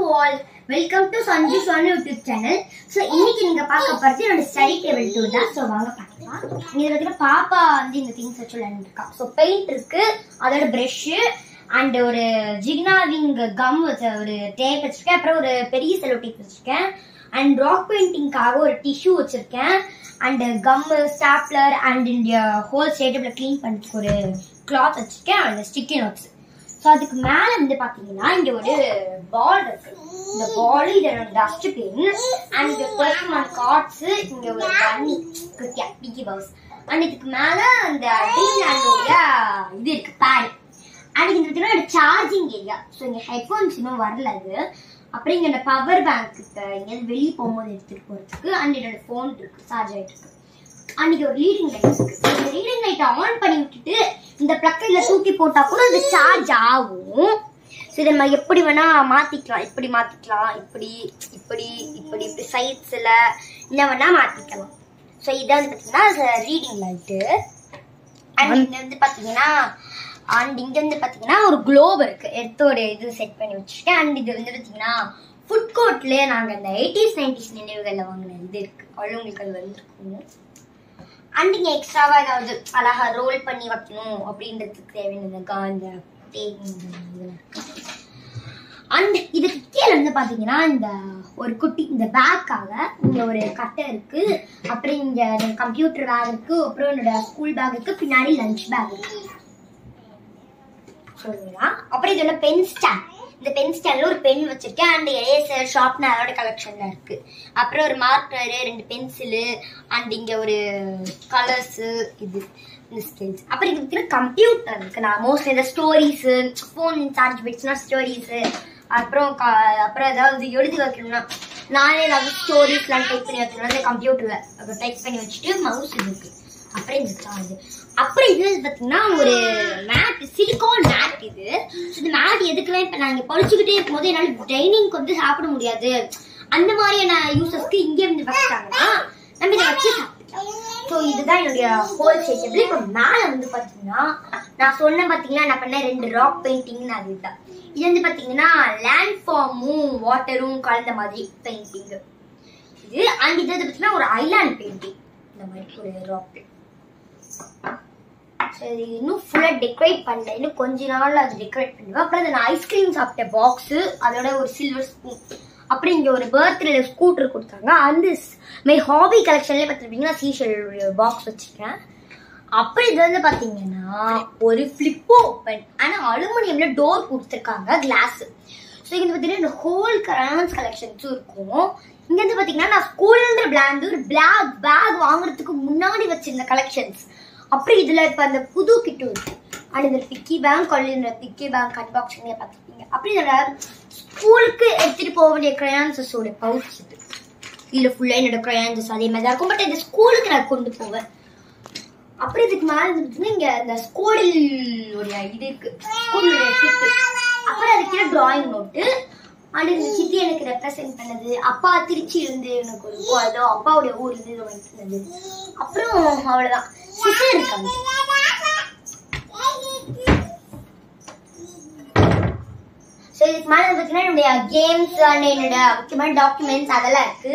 all welcome to Sanju Sonu YouTube channel so இன்னைக்கு நீங்க பார்க்க போறது என்னோட ஸ்டடி டேபிள் டூர் தான் ஸோ வாங்க பார்க்கலாம் இங்க இருக்கிற பாப்பா வந்து இந்த திங்ஸ் வச்சு விளையாண்டுருக்கா ஸோ பெயிண்ட் இருக்கு அதோட ப்ரஷ் அண்ட் ஒரு ஜிக்னாவிங் கம் வச்ச ஒரு டேப் வச்சிருக்கேன் அப்புறம் ஒரு பெரிய செலோ டேப் வச்சிருக்கேன் அண்ட் ராக் பெயிண்டிங்காக ஒரு டிஷ்யூ வச்சிருக்கேன் அண்ட் கம் ஸ்டாப்லர் அண்ட் இந்த ஹோல் ஸ்டேட்டபிள் க்ளீன் பண்ணுறதுக்கு ஒரு கிளாத் வச்சிருக்கேன் அண்ட் ஸ்டிக்கி நோட்ஸ் ஸோ அதுக்கு மேல வந்து பாத்தீங்கன்னா இங்க ஒரு பால் இருக்கு இந்த பால் இது ஒரு டஸ்ட் பின் அண்ட் இங்க பெர்ஃபுமான் கார்ட்ஸ் இங்க ஒரு தண்ணி குட்டியா பிக்கி பவுஸ் அண்ட் இதுக்கு மேல அந்த ட்ரீம்லேண்டோட இது இருக்கு பேட் அண்ட் இங்க பார்த்தீங்கன்னா சார்ஜிங் ஏரியா ஸோ இங்க ஹெட்ஃபோன்ஸ் இன்னும் வரல அது அப்புறம் இங்க இந்த பவர் பேங்க் எங்கேயாவது வெளியே போகும்போது எடுத்துட்டு போறதுக்கு அண்ட் என்னோட ஃபோன் இருக்கு சார்ஜ் ஆயிட்டு இருக்கு அன்னைக்கு ஒரு ரீடிங் லைட் இருக்கு இந்த ரீடிங் லைட்டை ஆன் பண்ணி விட்டுட்டு இந்த பிளக்கைல தூக்கி போட்டா கூட அது சார்ஜ் ஆகும் ஸோ இதை நம்ம எப்படி வேணா மாத்திக்கலாம் இப்படி மாத்திக்கலாம் இப்படி இப்படி இப்படி இப்படி சைட்ஸ்ல என்ன வேணா மாத்திக்கலாம் ஸோ இதான் வந்து பார்த்தீங்கன்னா ரீடிங் லைட்டு அண்ட் இங்க வந்து பாத்தீங்கன்னா அண்ட் இங்க வந்து பாத்தீங்கன்னா ஒரு குளோப் இருக்கு எர்த்தோட இது செட் பண்ணி வச்சிருக்கேன் அண்ட் இது வந்து பாத்தீங்கன்னா ஃபுட் கோர்ட்லயே நாங்க இந்த எயிட்டிஸ் நைன்டிஸ் நினைவுகள்ல வாங்கின இது இருக்கு அவ்வளோ உங்களுக்கு அது வந்திருக்கும் அண்ட் இங்க எக்ஸ்ட்ராவா ஏதாவது அழகா ரோல் பண்ணி வைக்கணும் அப்படின்றதுக்கு தேவையான இந்த கா- இந்த tape இந்த இதெல்லாம் இருக்கு அண்ட் இதுக்கு கீழே வந்து பாத்தீங்கன்னா இந்த ஒரு குட்டி இந்த பேக்காக இங்க ஒரு கட்டை இருக்கு அப்புறம் இங்க கம்ப்யூட்டர் பேக் இருக்கு அப்புறம் என்னோட ஸ்கூல் பேக் இருக்கு பின்னாடி லஞ்ச் பேக் இருக்கு சொல்லுங்களா அப்புறம் இதுல பென் ஸ்டாண்ட் இந்த பென் ஸ்டாண்ட்ல ஒரு பென் வச்சிருக்கேன் அண்ட் எரேசர் ஷார்ப்னர் அதோட கலெக்ஷன்ல இருக்கு அப்புறம் ஒரு மார்க்கரு ரெண்டு பென்சிலு அண்ட் இங்க ஒரு கலர்ஸ் இது இந்த ஸ்கேல்ஸ் அப்புறம் இங்க இருக்கிற கம்ப்யூட்டர் இருக்கு நான் மோஸ்ட்லி இந்த ஸ்டோரிஸ் ஃபோன் சார்ஜ் போயிடுச்சுன்னா ஸ்டோரிஸ் அப்புறம் க- அப்புறம் ஏதாவது எழுதி வைக்கணும்னா நானே ஏதாவது ஸ்டோரிஸ்லாம் டைப் பண்ணி வைக்கணும்னா இந்த கம்ப்யூட்டர்ல அப்புறம் டைப் பண்ணி வச்சுட்டு மவுஸ் இருக்கு அப்புறம் இந்த சார்ஜ் அப்புறம் இது வந்து பாத்தீங்கன்னா ஒரு மேட் சிலிகான் மேட் இது So, இந்த மேட் எதுக்குலாம் இப்ப நாங்க படிச்சுக்கிட்டே இருக்கும்போது என்னால டைனிங்க்கு வந்து சாப்பிட முடியாது அந்த மாதிரியான யூசஸ்க்கு இங்கே வந்து வச்சுட்டாங்கன்னா நம்ம இதை வச்சு சாப்பிடலாம் ஸோ இதுதான் என்னுடைய ஹோல் ஷேட்டபிள் இப்போ மேலே வந்து பார்த்தீங்கன்னா நான் சொன்னேன் பார்த்தீங்கன்னா நான் பண்ண ரெண்டு ராக் பெயிண்டிங் அதுதான் இது வந்து பார்த்தீங்கன்னா லேண்ட் ஃபார்மும் வாட்டரும் கலந்த மாதிரி பெயிண்டிங் இது அண்ட் இது வந்து பார்த்தீங்கன்னா ஒரு ஐலாண்ட் பெயிண்டிங் இந்த மாதிரி ஒரு ராக் சரி இன்னும் ஃபுல்லா டெக்கரேட் பண்ணல இன்னும் கொஞ்ச நாள்ல அது டெக்கரேட் பண்ணுவேன் அப்புறம் அது நான் ஐஸ்கிரீம் சாப்பிட்ட பாக்ஸ் அதோட ஒரு சில்வர் ஸ்பூன் அப்புறம் இங்க ஒரு பர்த்டே ஸ்கூட்டர் கொடுத்தாங்க அந்த மை ஹாபி கலெக்ஷன்ல பார்த்துருப்பீங்கன்னா சீஷல் பாக்ஸ் வச்சிருக்கேன் அப்புறம் இது வந்து பாத்தீங்கன்னா ஒரு ஃபிளிப்போ ஓப்பன் ஆனா அலுமினியம்ல டோர் கொடுத்துருக்காங்க கிளாஸ் ஸோ இங்க பார்த்தீங்கன்னா இந்த ஹோல் கிரான்ஸ் கலெக்ஷன்ஸும் இருக்கும் இங்க வந்து பாத்தீங்கன்னா நான் ஸ்கூல்ன்ற பிளாந்து ஒரு பிளாக் பேக் வாங்குறதுக்கு முன்னாடி வச்சிருந்த கலெக்ஷன்ஸ் அப்புறம் இதுல இப்ப அந்த புது கிட்டும் இருக்கு அண்ட் இந்த பிக்கி பேங்க் கொள்ளின்ற பிக்கி பேங்க் அன்பாக்சிங் பார்த்துருப்பீங்க அப்புறம் இதோட ஸ்கூலுக்கு எடுத்துட்டு போக வேண்டிய கிரையான்சஸோட பவுச் இது இதுல ஃபுல்லா என்னோட கிரையான்சஸ் அதே மாதிரி தான் இருக்கும் பட் இந்த ஸ்கூலுக்கு நான் கொண்டு போவேன் அப்புறம் இதுக்கு மேல இருந்துச்சுன்னா இங்க இந்த ஸ்கூலுடைய இது இருக்கு ஸ்கூலுடைய கிட்டு அப்புறம் அதுக்கு கீழே டிராயிங் நோட்டு அண்ட் இந்த சித்தி எனக்கு ரெப்ரசென்ட் பண்ணது அப்பா திருச்சி இருந்து எனக்கு ஒரு அதோ அப்பாவுடைய ஊர் இருந்து இது வாங்கினது அப்புறம் அவ்வளவுதான் சிஸ்டர் இருக்காங்க ஸோ இதுக்கு மேல பார்த்தீங்கன்னா என்னுடைய கேம்ஸ் அண்ட் என்னோட முக்கியமான டாக்குமெண்ட்ஸ் அதெல்லாம் இருக்கு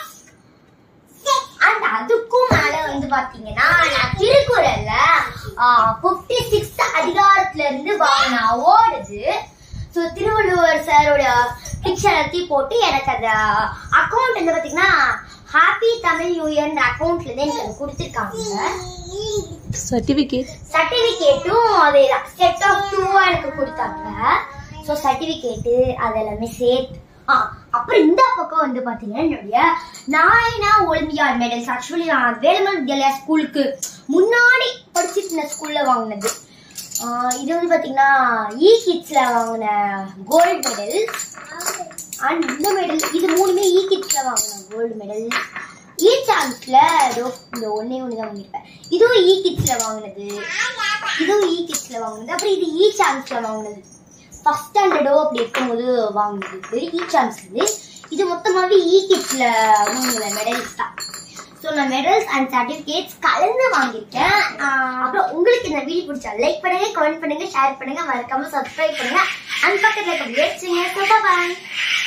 அண்ட் அதுக்கும் மேல வந்து பாத்தீங்கன்னா நான் திருக்குறள்ல பிப்டி சிக்ஸ் அதிகாரத்துல இருந்து வாங்கின அவார்டு இது ஸோ திருவள்ளுவர் சாரோட பிக்சர் எல்லாத்தையும் போட்டு எனக்கு அந்த அக்கௌண்ட் வந்து பாத்தீங்கன்னா ஹாப்பி தமிழ் நியூ இயர் அக்கௌண்ட்ல இருந்து எனக்கு அது கொடுத்துருக்காங்க சர்டிஃபிகேட் சர்டிபிகேட்டும் அதே செட் ஆஃப் டூவா எனக்கு கொடுத்தாங்க ஸோ சர்டிபிகேட்டு அது எல்லாமே சேர்த்து ஆ அப்புறம் இந்த பக்கம் வந்து பாத்தீங்கன்னா என்னுடைய நாயனா ஒலிம்பியாட் மெடல்ஸ் ஆக்சுவலி நான் வேலுமன் வித்யாலயா ஸ்கூலுக்கு முன்னாடி படிச்சிட்டு இருந்த ஸ்கூல்ல வாங்கினது ஆ, இது வந்து பாத்தீங்கன்னா இ கிட்ஸ்ல வாங்கின கோல்டு மெடல் அண்ட் இந்த மெடல் இது மூணுமே இ கிட்ஸ்ல வாங்கின கோல்டு மெடல் இ சான்ஸ்ல ஏதோ இந்த ஒன்னே ஒன்று தான் வாங்கியிருப்பேன் இதுவும் இ கிட்ஸ்ல வாங்கினது இதுவும் இ கிட்ஸ்ல வாங்கினது அப்புறம் இது இ சான்ஸ்ல வாங்கினது ஃபர்ஸ்ட் ஸ்டாண்டர்டோ அப்படி இருக்கும்போது வாங்கினது இ சான்ஸ் இது இது மொத்தமாவே இ கிட்ஸ்ல வாங்கின மெடல்ஸ் தான் ஸோ நான் மெடல்ஸ் அண்ட் சர்டிஃபிகேட்ஸ் கலந்து வாங்கியிருக்கேன் ஆஹ் அப்புறம் உங்களுக்கு இந்த வீடியோ பிடிச்சா லைக் பண்ணுங்க கமெண்ட் பண்ணுங்க ஷேர் பண்ணுங்க மறக்காம சப்ஸ்கிரைப் பண்ணுங்க அண்ட் பக்கத்துல இருக்க பாய்